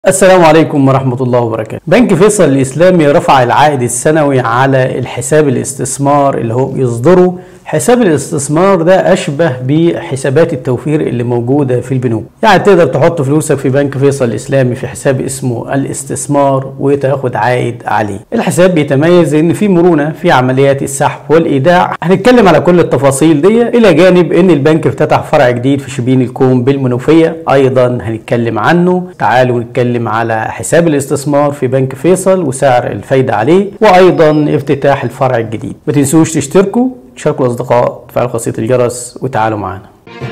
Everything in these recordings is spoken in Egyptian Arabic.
السلام عليكم ورحمة الله وبركاته. بنك فيصل الإسلامي رفع العائد السنوي على الحساب الاستثمار اللي هو بيصدره. حساب الاستثمار ده أشبه بحسابات التوفير اللي موجودة في البنوك. يعني تقدر تحط فلوسك في بنك فيصل الإسلامي في حساب اسمه الاستثمار وتاخد عائد عليه. الحساب بيتميز إن في مرونة في عمليات السحب والإيداع. هنتكلم على كل التفاصيل دي إلى جانب إن البنك افتتح فرع جديد في شبين الكوم بالمنوفية أيضا هنتكلم عنه. تعالوا نتكلم نتكلم على حساب الاستثمار في بنك فيصل وسعر الفايدة عليه وأيضا افتتاح الفرع الجديد ما تنسوش تشتركوا تشاركوا الأصدقاء تفعلوا خاصية الجرس وتعالوا معانا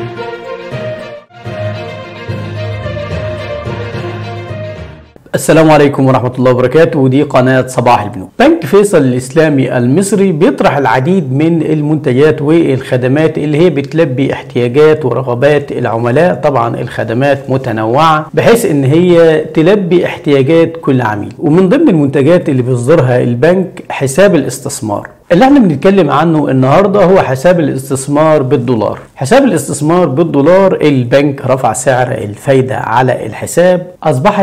السلام عليكم ورحمة الله وبركاته ودي قناة صباح البنوك بنك فيصل الإسلامي المصري بيطرح العديد من المنتجات والخدمات اللي هي بتلبي احتياجات ورغبات العملاء طبعا الخدمات متنوعة بحيث ان هي تلبي احتياجات كل عميل ومن ضمن المنتجات اللي بيصدرها البنك حساب الاستثمار اللي احنا بنتكلم عنه النهارده هو حساب الاستثمار بالدولار حساب الاستثمار بالدولار البنك رفع سعر الفايدة على الحساب أصبحت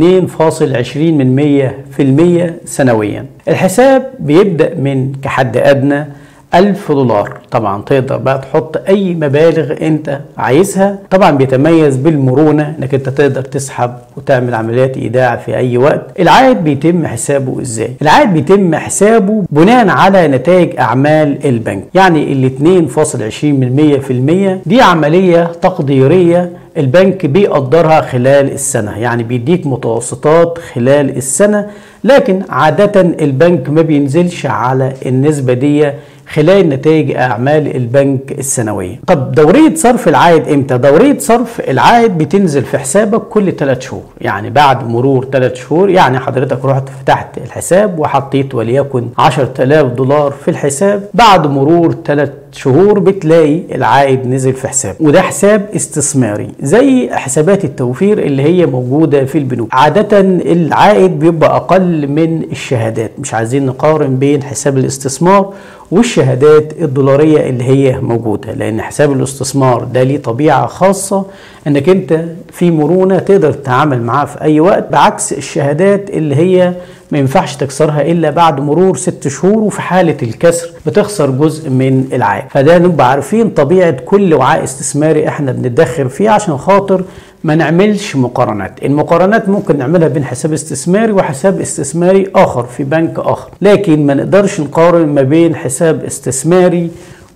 2.20 من 100% سنويا الحساب بيبدأ من كحد أدنى ألف دولار طبعا تقدر بقى تحط أي مبالغ أنت عايزها طبعا بيتميز بالمرونة أنك أنت تقدر تسحب وتعمل عمليات إيداع في أي وقت العائد بيتم حسابه إزاي العائد بيتم حسابه بناء على نتائج أعمال البنك يعني ال 2.20 من 100% دي عملية تقديرية البنك بيقدرها خلال السنة يعني بيديك متوسطات خلال السنة لكن عادة البنك ما بينزلش على النسبة دي خلال نتائج اعمال البنك السنويه. طب دوريه صرف العائد امتى؟ دوريه صرف العائد بتنزل في حسابك كل 3 شهور، يعني بعد مرور 3 شهور يعني حضرتك رحت فتحت الحساب وحطيت وليكن 10000 دولار في الحساب، بعد مرور 3 شهور بتلاقي العائد نزل في حساب وده حساب استثماري زي حسابات التوفير اللي هي موجودة في البنوك عادة العائد بيبقى أقل من الشهادات مش عايزين نقارن بين حساب الاستثمار والشهادات الدولارية اللي هي موجودة لأن حساب الاستثمار ده ليه طبيعة خاصة انك انت في مرونة تقدر تتعامل معاه في اي وقت بعكس الشهادات اللي هي ما ينفعش تكسرها الا بعد مرور ست شهور وفي حاله الكسر بتخسر جزء من العائد فده نبقى عارفين طبيعه كل وعاء استثماري احنا بنتدخل فيه عشان خاطر ما نعملش مقارنات المقارنات ممكن نعملها بين حساب استثماري وحساب استثماري اخر في بنك اخر لكن ما نقدرش نقارن ما بين حساب استثماري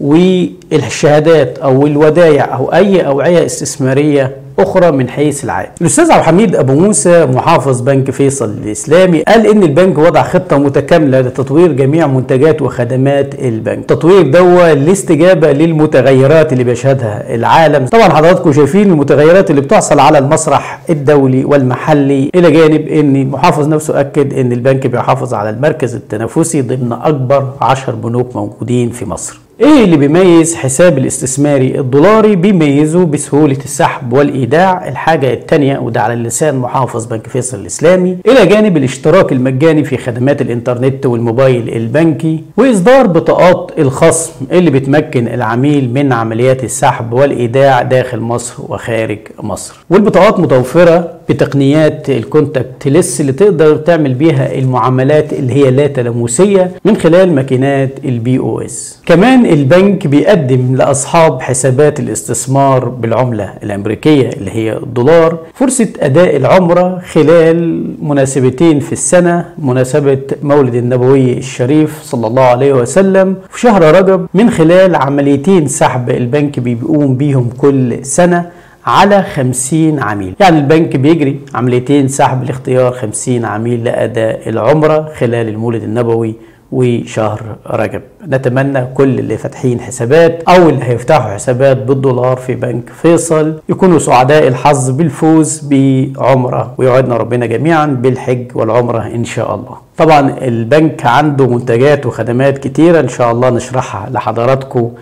والشهادات او الودايع او اي اوعيه استثماريه اخرى من حيث العائد. الاستاذ عبد الحميد ابو موسى محافظ بنك فيصل الاسلامي قال ان البنك وضع خطه متكامله لتطوير جميع منتجات وخدمات البنك. التطوير دوا الاستجابه للمتغيرات اللي بيشهدها العالم. طبعا حضراتكم شايفين المتغيرات اللي بتحصل على المسرح الدولي والمحلي الى جانب ان المحافظ نفسه اكد ان البنك بيحافظ على المركز التنافسي ضمن اكبر 10 بنوك موجودين في مصر. ايه اللي بيميز حساب الاستثماري الدولاري بيميزه بسهولة السحب والإيداع الحاجة التانية وده على لسان محافظ بنك فيصل الإسلامي إلى جانب الاشتراك المجاني في خدمات الإنترنت والموبايل البنكي وإصدار بطاقات الخصم اللي بتمكن العميل من عمليات السحب والإيداع داخل مصر وخارج مصر والبطاقات متوفرة بتقنيات الكونتاكت ليس اللي تقدر تعمل بيها المعاملات اللي هي لا تلامسية من خلال ماكينات البي او اس كمان البنك بيقدم لاصحاب حسابات الاستثمار بالعمله الامريكيه اللي هي الدولار فرصه اداء العمره خلال مناسبتين في السنه مناسبه مولد النبوي الشريف صلى الله عليه وسلم في شهر رجب من خلال عمليتين سحب البنك بيقوم بيهم كل سنه على 50 عميل يعني البنك بيجري عمليتين سحب لاختيار 50 عميل لأداء العمرة خلال المولد النبوي وشهر رجب نتمنى كل اللي فاتحين حسابات او اللي هيفتحوا حسابات بالدولار في بنك فيصل يكونوا سعداء الحظ بالفوز بعمره ويوعدنا ربنا جميعا بالحج والعمره ان شاء الله طبعا البنك عنده منتجات وخدمات كتيرة ان شاء الله نشرحها لحضراتكم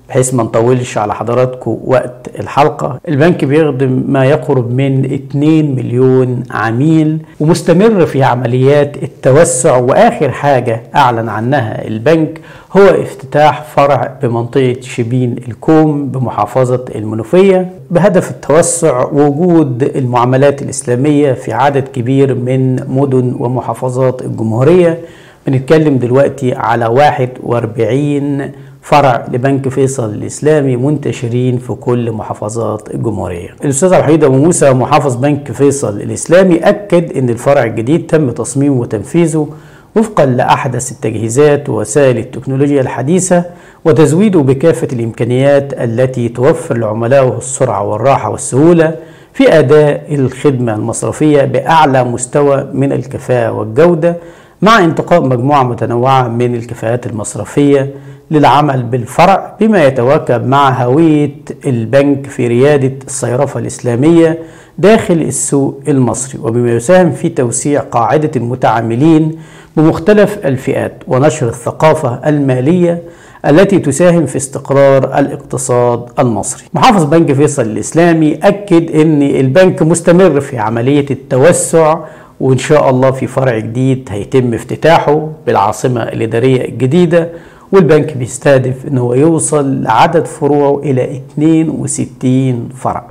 بحيث ما نطولش على حضراتكم وقت الحلقة البنك بيخدم ما يقرب من 2 مليون عميل ومستمر في عمليات التوسع وآخر حاجة أعلن عنها البنك هو افتتاح فرع بمنطقة شبين الكوم بمحافظة المنوفية بهدف التوسع ووجود المعاملات الإسلامية في عدد كبير من مدن ومحافظات الجمهورية بنتكلم دلوقتي على 41 فرع لبنك فيصل الإسلامي منتشرين في كل محافظات الجمهورية الأستاذ عبد الحميد أبو موسى محافظ بنك فيصل الإسلامي أكد أن الفرع الجديد تم تصميمه وتنفيذه وفقا لأحدث التجهيزات ووسائل التكنولوجيا الحديثة وتزويده بكافة الإمكانيات التي توفر لعملائه السرعة والراحة والسهولة في أداء الخدمة المصرفية بأعلى مستوى من الكفاءة والجودة مع انتقاء مجموعة متنوعة من الكفاءات المصرفية للعمل بالفرع بما يتواكب مع هوية البنك في ريادة الصيرفة الإسلامية داخل السوق المصري وبما يساهم في توسيع قاعدة المتعاملين بمختلف الفئات ونشر الثقافة المالية التي تساهم في استقرار الاقتصاد المصري. محافظ بنك فيصل الإسلامي أكد أن البنك مستمر في عملية التوسع وإن شاء الله في فرع جديد هيتم افتتاحه بالعاصمة الإدارية الجديدة والبنك بيستهدف ان هو يوصل لعدد فروعه الى 62 فرع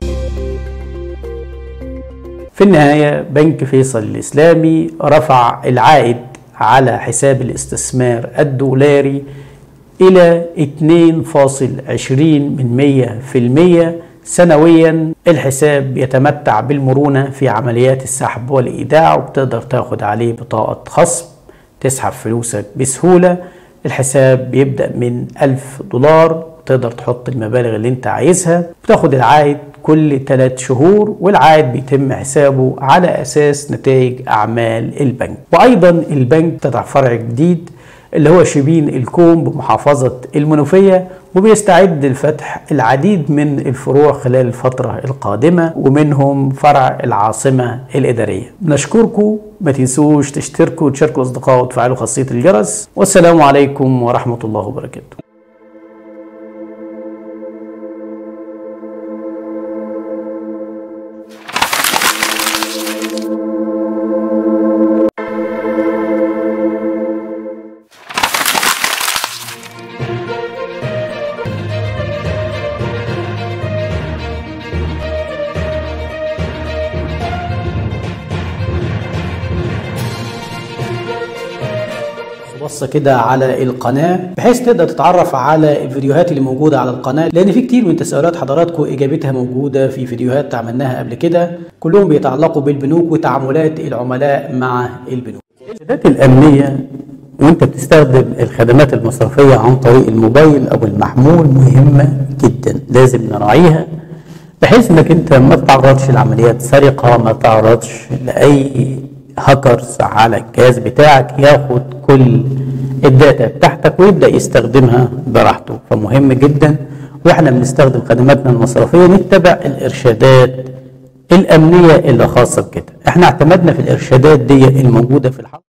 في النهاية بنك فيصل الإسلامي رفع العائد على حساب الاستثمار الدولاري إلى 2.20 من 100% سنويا الحساب يتمتع بالمرونة في عمليات السحب والإيداع وبتقدر تاخد عليه بطاقة خصم تسحب فلوسك بسهولة الحساب بيبدأ من ألف دولار تقدر تحط المبالغ اللي انت عايزها بتاخد العائد كل 3 شهور والعائد بيتم حسابه على أساس نتائج أعمال البنك وأيضا البنك فتح فرع جديد اللي هو شبين الكوم بمحافظة المنوفية وبيستعد لفتح العديد من الفروع خلال الفترة القادمة ومنهم فرع العاصمة الإدارية نشكركم ما تنسوش تشتركوا وتشاركوا الأصدقاء وتفعلوا خاصية الجرس والسلام عليكم ورحمة الله وبركاته بصه كده على القناه بحيث تقدر تتعرف على الفيديوهات اللي موجوده على القناه لان في كتير من تساؤلات حضراتكم اجابتها موجوده في فيديوهات عملناها قبل كده كلهم بيتعلقوا بالبنوك وتعاملات العملاء مع البنوك الارشادات الامنيه وانت بتستخدم الخدمات المصرفيه عن طريق الموبايل او المحمول مهمه جدا لازم نراعيها بحيث انك انت ما تتعرضش لعمليات سرقه ما تتعرضش لاي هاكرز على الجهاز بتاعك ياخد كل الداتا بتاعتك ويبدا يستخدمها براحته فمهم جدا واحنا بنستخدم خدماتنا المصرفيه نتبع الارشادات الامنيه اللي خاصه بكده احنا اعتمدنا في الارشادات دي الموجوده في الحلقه